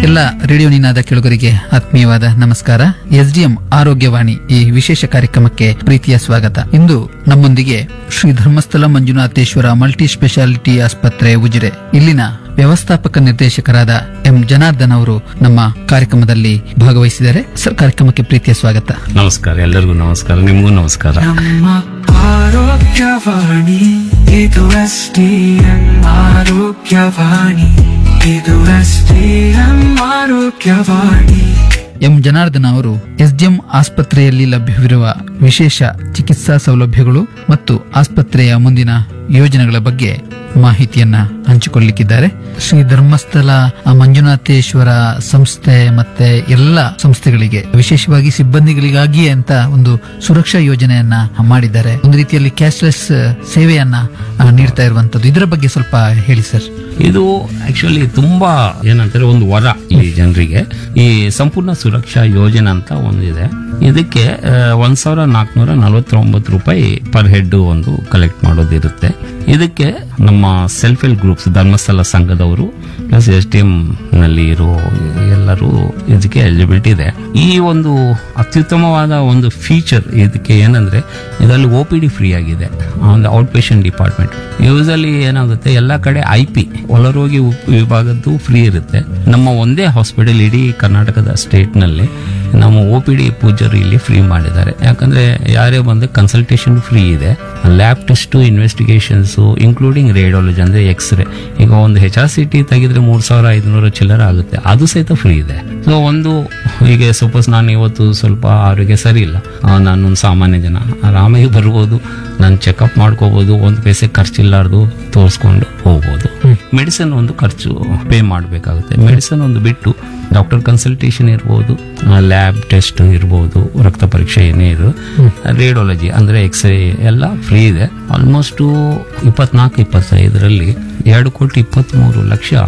ಎಲ್ಲ ರೇಡಿಯೋ ನಿನಾದ ಕೆಳಗರಿಗೆ ಆತ್ಮೀಯವಾದ ನಮಸ್ಕಾರ ಎಸ್ಡಿಎಂ ಆರೋಗ್ಯವಾಣಿ ಈ ವಿಶೇಷ ಕಾರ್ಯಕ್ರಮಕ್ಕೆ ಪ್ರೀತಿಯ ಸ್ವಾಗತ ಇಂದು ನಮ್ಮೊಂದಿಗೆ ಶ್ರೀ ಧರ್ಮಸ್ಥಳ ಮಂಜುನಾಥೇಶ್ವರ ಮಲ್ಟಿ ಸ್ಪೆಷಾಲಿಟಿ ಆಸ್ಪತ್ರೆ ಉಜಿರೆ ಇಲ್ಲಿನ ವ್ಯವಸ್ಥಾಪಕ ನಿರ್ದೇಶಕರಾದ ಎಂ ಜನಾರ್ದನ್ ಅವರು ನಮ್ಮ ಕಾರ್ಯಕ್ರಮದಲ್ಲಿ ಭಾಗವಹಿಸಿದ್ದಾರೆ ಸರ್ ಕಾರ್ಯಕ್ರಮಕ್ಕೆ ಪ್ರೀತಿಯ ಸ್ವಾಗತ ನಮಸ್ಕಾರ ಎಲ್ಲರಿಗೂ ನಮಸ್ಕಾರ ನಿಮಗೂ ನಮಸ್ಕಾರ ನಮ್ಮ ಆರೋಗ್ಯವಾಣಿ ಇದು ಎಸ್ಡಿಎಂ ಆರೋಗ್ಯವಾಣಿ ಇದು ಎಸ್ಡಿಎಂ ಆರೋಗ್ಯವಾಣಿ ಎಂ ಜನಾರ್ದನ ಅವರು ಎಸ್ಡಿಎಂ ಆಸ್ಪತ್ರೆಯಲ್ಲಿ ಲಭ್ಯವಿರುವ ವಿಶೇಷ ಚಿಕಿತ್ಸಾ ಸೌಲಭ್ಯಗಳು ಮತ್ತು ಆಸ್ಪತ್ರೆಯ ಮುಂದಿನ ಯೋಜನೆಗಳ ಬಗ್ಗೆ ಮಾಹಿತಿಯನ್ನ ಹಂಚಿಕೊಳ್ಳಲಿಕ್ಕಿದ್ದಾರೆ ಶ್ರೀ ಧರ್ಮಸ್ಥಳ ಮಂಜುನಾಥೇಶ್ವರ ಸಂಸ್ಥೆ ಮತ್ತೆ ಎಲ್ಲ ಸಂಸ್ಥೆಗಳಿಗೆ ವಿಶೇಷವಾಗಿ ಸಿಬ್ಬಂದಿಗಳಿಗಾಗಿಯೇ ಅಂತ ಒಂದು ಸುರಕ್ಷಾ ಯೋಜನೆಯನ್ನ ಮಾಡಿದ್ದಾರೆ ಒಂದು ರೀತಿಯಲ್ಲಿ ಕ್ಯಾಶ್ಲೆಸ್ ಸೇವೆಯನ್ನ ಆ, ನೀಡ್ತಾ ಇರುವಂತದ್ದು ಇದರ ಬಗ್ಗೆ ಸ್ವಲ್ಪ ಹೇಳಿ ಸರ್ ಇದು ಆಕ್ಚುಲಿ ತುಂಬಾ ಏನಂತಾರೆ ಒಂದು ವರ ಈ ಜನರಿಗೆ ಈ ಸಂಪೂರ್ಣ ಸುರಕ್ಷಾ ಯೋಜನೆ ಅಂತ ಒಂದಿದೆ ಇದಕ್ಕೆ ಆ, ಒಂದ್ ಸಾವಿರ ನಾಲ್ಕುನೂರ ನಲವತ್ತೊಂಬತ್ತು ರೂಪಾಯಿ ಪರ್ ಹೆಡ್ ಒಂದು ಕಲೆಕ್ಟ್ ಮಾಡೋದಿರುತ್ತೆ ಇದಕ್ಕೆ ನಮ್ಮ ಸೆಲ್ಫ್ ಹೆಲ್ಪ್ ಗ್ರೂಪ್ಸ್ ಧರ್ಮಸ್ಥಳ ಸಂಘದವರು ಪ್ಲಸ್ ಎಸ್ ಟಿ ಎಂ ನಲ್ಲಿ ಇರೋ ಎಲ್ಲರೂ ಇದಕ್ಕೆ ಎಲಿಜಿಬಿಲಿಟಿ ಇದೆ ಈ ಒಂದು ಅತ್ಯುತ್ತಮವಾದ ಒಂದು ಫೀಚರ್ ಇದಕ್ಕೆ ಏನಂದ್ರೆ ಇದರಲ್ಲಿ ಒ ಪಿ ಡಿ ಫ್ರೀ ಆಗಿದೆ ಒಂದು ಔಟ್ ಪೇಷಂಟ್ ಡಿಪಾರ್ಟ್ಮೆಂಟ್ ಯೂಸಲಿ ಏನಾಗುತ್ತೆ ಎಲ್ಲ ಕಡೆ ಐ ಪಿ ಒಳರೋಗಿ ಉಪ್- ವಿಭಾಗದ್ದು ಫ್ರೀ ಇರುತ್ತೆ ನಮ್ಮ ಒಂದೇ ಹಾಸ್ಪಿಟಲ್ ಇಡೀ ಕರ್ನಾಟಕದ ಸ್ಟೇಟ್ ನಲ್ಲಿ ನಮ್ಮ ಒ ಪಿ ಡಿ ಪೂಜರು ಇಲ್ಲಿ ಫ್ರೀ ಮಾಡಿದ್ದಾರೆ ಯಾಕಂದ್ರೆ ಯಾರೇ ಬಂದು ಕನ್ಸಲ್ಟೇಷನ್ ಫ್ರೀ ಇದೆ lab test investigations including radiology ಅಂದ್ರೆ ಎಕ್ಸ್ರೇ ಈಗ ಒಂದು ಹೆಚ್ ಆರ್ ಸಿ ಟಿ ತೆಗೆದ್ರೆ ಮೂರ್ ಸಾವಿರ ಐದುನೂರು ಚಿಲ್ಲರೆ ಆಗುತ್ತೆ ಅದು ಸಹಿತ ಫ್ರೀ ಇದೆ ಸೊ ಒಂದು ಈಗ ಸಪೋಸ್ ನಾನು ಇವತ್ತು ಸ್ವಲ್ಪ ಆರೋಗ್ಯ ಸರಿ ಇಲ್ಲ ಆ, ನಾನೊಂದು ಸಾಮಾನ್ಯ ಜನ ಆರಾಮಾಗಿ ಬರ್ಬೋದು ನಾನು ಚೆಕಪ್ ಮಾಡ್ಕೋಬಹುದು ಒಂದು ಪೈಸೆ ಖರ್ಚಿಲ್ಲಾರ್ದು ತೋರಿಸ್ಕೊಂಡು ಹೋಗ್ಬೋದು ಮೆಡಿಸಿನ್ ಒಂದು ಖರ್ಚು ಪೇ ಮಾಡಬೇಕಾಗುತ್ತೆ ಮೆಡಿಸಿನ್ ಒಂದು ಬಿಟ್ಟು ಡಾಕ್ಟರ್ ಕನ್ಸಲ್ಟೇಷನ್ ಇರ್ಬೋದು ಲ್ಯಾಬ್ ಟೆಸ್ಟ್ ಇರ್ಬೋದು ರಕ್ತ ಪರೀಕ್ಷೆ ಏನೇ ಇರು ರೇಡಿಯಾಲಜಿ ಅಂದ್ರೆ ಎಕ್ಸ್ರೇ ಎಲ್ಲ ಫ್ರೀ ಇದೆ ಆಲ್ಮೋಸ್ಟ್ ಇಪ್ಪತ್ನಾಲ್ಕು ಇಪ್ಪತ್ತೈದರಲ್ಲಿ ಎರಡು ಕೋಟಿ ಇಪ್ಪತ್ತ್ ಮೂರು ಲಕ್ಷ